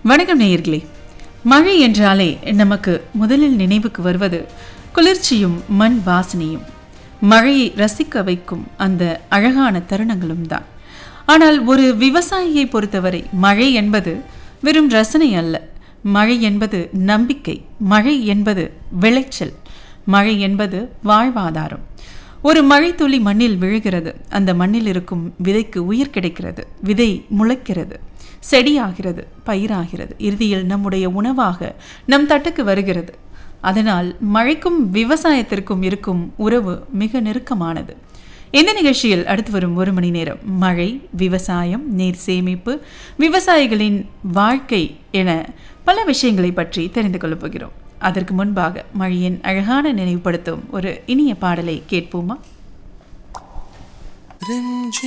வணக்கம் நேயர்களே மழை என்றாலே நமக்கு முதலில் நினைவுக்கு வருவது குளிர்ச்சியும் மண் வாசனையும் மழையை ரசிக்க வைக்கும் அந்த அழகான தருணங்களும் தான் ஆனால் ஒரு விவசாயியை பொறுத்தவரை மழை என்பது வெறும் ரசனை அல்ல மழை என்பது நம்பிக்கை மழை என்பது விளைச்சல் மழை என்பது வாழ்வாதாரம் ஒரு மழைத்துளி மண்ணில் விழுகிறது அந்த மண்ணில் இருக்கும் விதைக்கு உயிர் கிடைக்கிறது விதை முளைக்கிறது செடியாகிறது பயிராகிறது இறுதியில் நம்முடைய உணவாக நம் தட்டுக்கு வருகிறது அதனால் மழைக்கும் விவசாயத்திற்கும் இருக்கும் உறவு மிக நெருக்கமானது இந்த நிகழ்ச்சியில் அடுத்து வரும் ஒரு மணி நேரம் மழை விவசாயம் நீர் சேமிப்பு விவசாயிகளின் வாழ்க்கை என பல விஷயங்களை பற்றி தெரிந்து கொள்ளப் போகிறோம் அதற்கு முன்பாக மழையின் அழகான நினைவுபடுத்தும் ஒரு இனிய பாடலை கேட்போமா ரிம்ஜிம்